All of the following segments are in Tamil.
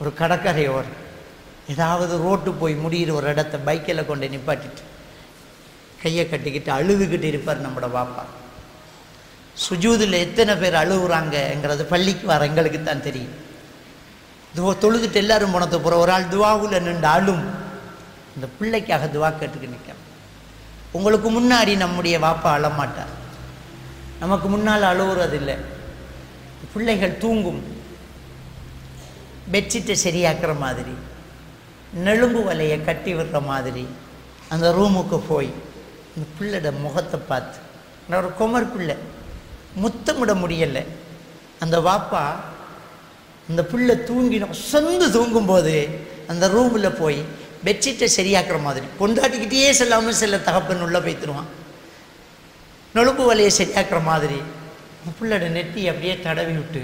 ஒரு கடற்கரையோர் ஏதாவது ரோட்டு போய் முடியிற ஒரு இடத்த பைக்கில் கொண்டு நிப்பாட்டிட்டு கையை கட்டிக்கிட்டு அழுதுகிட்டு இருப்பார் நம்மளோட பாப்பா சுஜூதில் எத்தனை பேர் அழுகுறாங்கங்கிறது பள்ளிக்கு வர எங்களுக்கு தான் தெரியும் துவா தொழுதுட்டு எல்லாரும் போனது போகிற ஒரு ஆள் துவாவுல நின்று அழும் இந்த பிள்ளைக்காக துவா கேட்டுக்கு நிற்க உங்களுக்கு முன்னாடி நம்முடைய வாப்பா அழமாட்டார் நமக்கு முன்னால் அழுகுறதில்லை பிள்ளைகள் தூங்கும் பெட்ஷீட்டை சரியாக்குற மாதிரி நெலும்பு வலையை கட்டி விடுற மாதிரி அந்த ரூமுக்கு போய் அந்த பிள்ளைட முகத்தை பார்த்து நான் ஒரு குமர் பிள்ளை முத்தமிட முடியலை அந்த வாப்பா அந்த பிள்ளை தூங்கினோம் சொந்து தூங்கும்போது அந்த ரூமில் போய் பெட்ஷீட்டை சரியாக்குற மாதிரி பொண்டாட்டிக்கிட்டே செல்லாமல் செல்ல தகப்பன் உள்ளே போய்த்துருவான் நொழுப்பு வலையை சரியாக்குற மாதிரி அந்த பிள்ளையோட நெட்டி அப்படியே தடவி விட்டு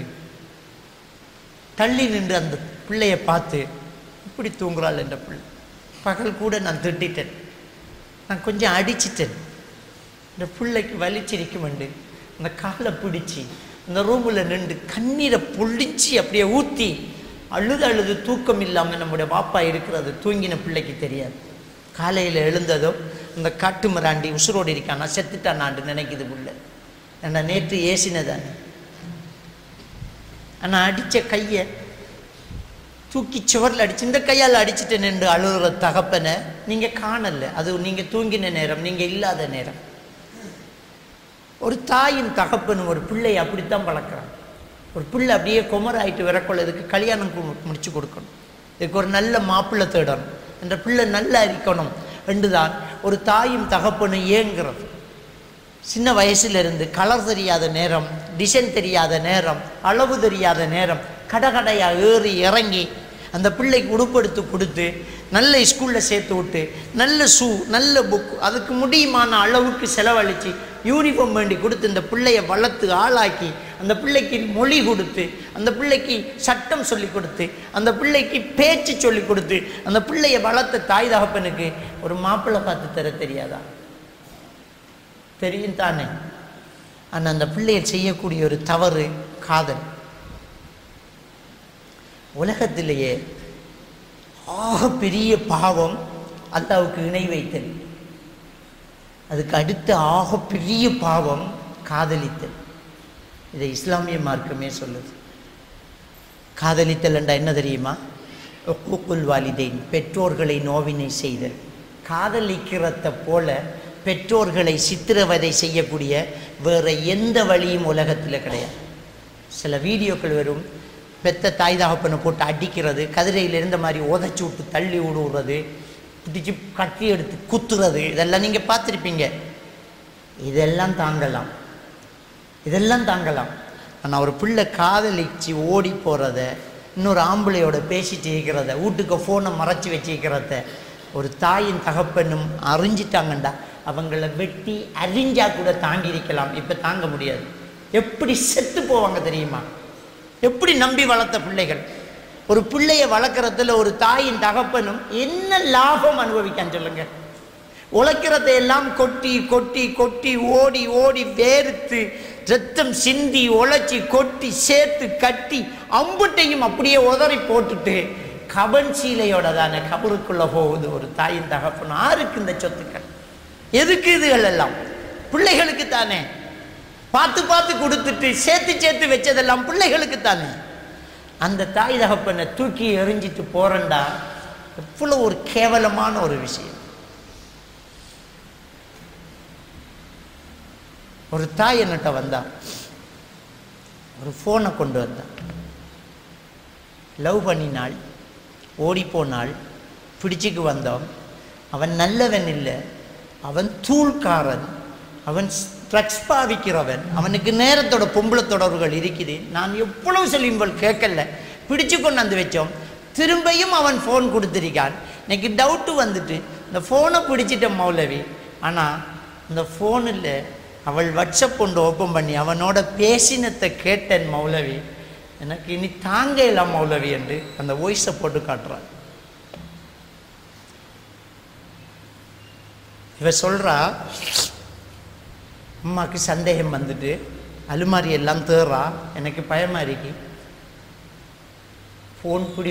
தள்ளி நின்று அந்த பிள்ளையை பார்த்து இப்படி தூங்குறாள் என்ற பிள்ளை பகல் கூட நான் திட்டிட்டேன் நான் கொஞ்சம் அடிச்சிட்டேன் இந்த பிள்ளைக்கு வலிச்சிருக்கும் உண்டு அந்த காலை பிடிச்சி அந்த ரூமில் நின்று கண்ணீரை பொழிச்சு அப்படியே ஊற்றி அழுது அழுது தூக்கம் இல்லாமல் நம்முடைய பாப்பா இருக்கிறது தூங்கின பிள்ளைக்கு தெரியாது காலையில் எழுந்ததும் அந்த காட்டு மிராண்டி உசுரோடு இருக்கானா செத்துட்டானான்னு நினைக்குது புள்ள ஏன்னா நேற்று ஏசினதானே ஆனால் அடித்த கையை தூக்கி சுவரில் அடிச்சு இந்த கையால் அடிச்சுட்டு நின்று அழுகிற தகப்பனை நீங்கள் காணல அது நீங்கள் தூங்கின நேரம் நீங்கள் இல்லாத நேரம் ஒரு தாயின் தகப்பனும் ஒரு பிள்ளையை அப்படித்தான் வளர்க்குறாங்க ஒரு பிள்ளை அப்படியே குமராயிட்டு விரக்கொள்ள இதுக்கு கல்யாணம் கு- முடிச்சு கொடுக்கணும் இதுக்கு ஒரு நல்ல மாப்பிள்ளை தேடணும் என்ற பிள்ளை நல்லா இருக்கணும் என்றுதான் ஒரு தாயும் தகப்பனும் ஏங்குறது சின்ன வயசுல இருந்து கலர் தெரியாத நேரம் டிசைன் தெரியாத நேரம் அளவு தெரியாத நேரம் கடகடையா ஏறி இறங்கி அந்த பிள்ளைக்கு உடுப்படுத்து கொடுத்து நல்ல ஸ்கூலில் சேர்த்து விட்டு நல்ல ஷூ நல்ல புக் அதுக்கு முடியுமான அளவுக்கு செலவழித்து யூனிஃபார்ம் வேண்டி கொடுத்து இந்த பிள்ளையை வளர்த்து ஆளாக்கி அந்த பிள்ளைக்கு மொழி கொடுத்து அந்த பிள்ளைக்கு சட்டம் சொல்லி கொடுத்து அந்த பிள்ளைக்கு பேச்சு சொல்லி கொடுத்து அந்த பிள்ளையை வளர்த்த தாய் தகப்பனுக்கு ஒரு மாப்பிள்ளை பார்த்து தர தெரியாதா தெரியும் தானே ஆனால் அந்த பிள்ளையை செய்யக்கூடிய ஒரு தவறு காதல் உலகத்திலேயே ஆக பெரிய பாவம் அல்லாவுக்கு இணை வைத்தல் அதுக்கு அடுத்த ஆக பெரிய பாவம் காதலித்தல் இதை இஸ்லாமிய மார்க்கமே சொல்லுது காதலித்தல் என்றா என்ன தெரியுமா ஒக்குக்குல் வாலிதைன் பெற்றோர்களை நோவினை செய்தல் காதலிக்கிறத போல பெற்றோர்களை சித்திரவதை செய்யக்கூடிய வேற எந்த வழியும் உலகத்தில் கிடையாது சில வீடியோக்கள் வரும் பெத்த தாய் தகப்பனை போட்டு அடிக்கிறது கதிரையில் இருந்த மாதிரி உதச்சி விட்டு தள்ளி விடுறது பிடிச்சி கட்டி எடுத்து குத்துறது இதெல்லாம் நீங்கள் பார்த்துருப்பீங்க இதெல்லாம் தாங்கலாம் இதெல்லாம் தாங்கலாம் ஆனால் ஒரு பிள்ளை காதலிச்சு ஓடி போகிறத இன்னொரு ஆம்பளையோட பேசிட்டு இருக்கிறத வீட்டுக்கு ஃபோனை மறைச்சி வச்சிருக்கிறத ஒரு தாயின் தகப்பனும் அறிஞ்சிட்டாங்கண்டா அவங்கள வெட்டி அறிஞ்சா கூட தாங்கி இருக்கலாம் இப்போ தாங்க முடியாது எப்படி செத்து போவாங்க தெரியுமா எப்படி நம்பி வளர்த்த பிள்ளைகள் ஒரு பிள்ளையை வளர்க்குறதுல ஒரு தாயின் தகப்பனும் என்ன லாபம் அனுபவிக்கான்னு சொல்லுங்க உழைக்கிறதை எல்லாம் கொட்டி கொட்டி கொட்டி ஓடி ஓடி வேர்த்து ரத்தம் சிந்தி உழைச்சி கொட்டி சேர்த்து கட்டி அம்புட்டையும் அப்படியே உதறி போட்டுட்டு கபன் சீலையோட தானே கபருக்குள்ள போகுது ஒரு தாயின் தகப்பன் ஆருக்கு இந்த சொத்துக்கள் எதுக்கு இதுகள் எல்லாம் பிள்ளைகளுக்கு தானே பார்த்து பார்த்து கொடுத்துட்டு சேர்த்து சேர்த்து வச்சதெல்லாம் பிள்ளைகளுக்கு தானே அந்த தாய் தகப்பனை தூக்கி எறிஞ்சிட்டு போறண்டா எவ்வளோ ஒரு கேவலமான ஒரு விஷயம் ஒரு தாய் என்னட்ட வந்தா ஒரு ஃபோனை கொண்டு வந்தா லவ் பண்ணினாள் ஓடி போனாள் பிடிச்சிக்கு வந்தோம் அவன் நல்லவன் இல்லை அவன் தூள்காரன் அவன் ட்ரக்ஸ் பாவிக்கிறவன் அவனுக்கு நேரத்தோட பொம்பளை தொடர்புகள் இருக்குது நான் எவ்வளவு சொல்லியும்போல் கேட்கல பிடிச்சு கொண்டு வந்து வச்சோம் திரும்பியும் அவன் ஃபோன் கொடுத்துருக்கான் எனக்கு டவுட்டு வந்துட்டு இந்த ஃபோனை பிடிச்சிட்ட மௌலவி ஆனால் இந்த ஃபோனில் அவள் வாட்ஸ்அப் கொண்டு ஓப்பன் பண்ணி அவனோட பேசினத்தை கேட்டேன் மௌலவி எனக்கு இனி தாங்க இல்லை மௌலவி என்று அந்த வாய்ஸை போட்டு காட்டுறான் இவ சொல்றா அம்மாவுக்கு சந்தேகம் வந்துட்டு அலுமாரி எல்லாம் தேறா எனக்கு பயமா இருக்கு ஃபோன் பிடி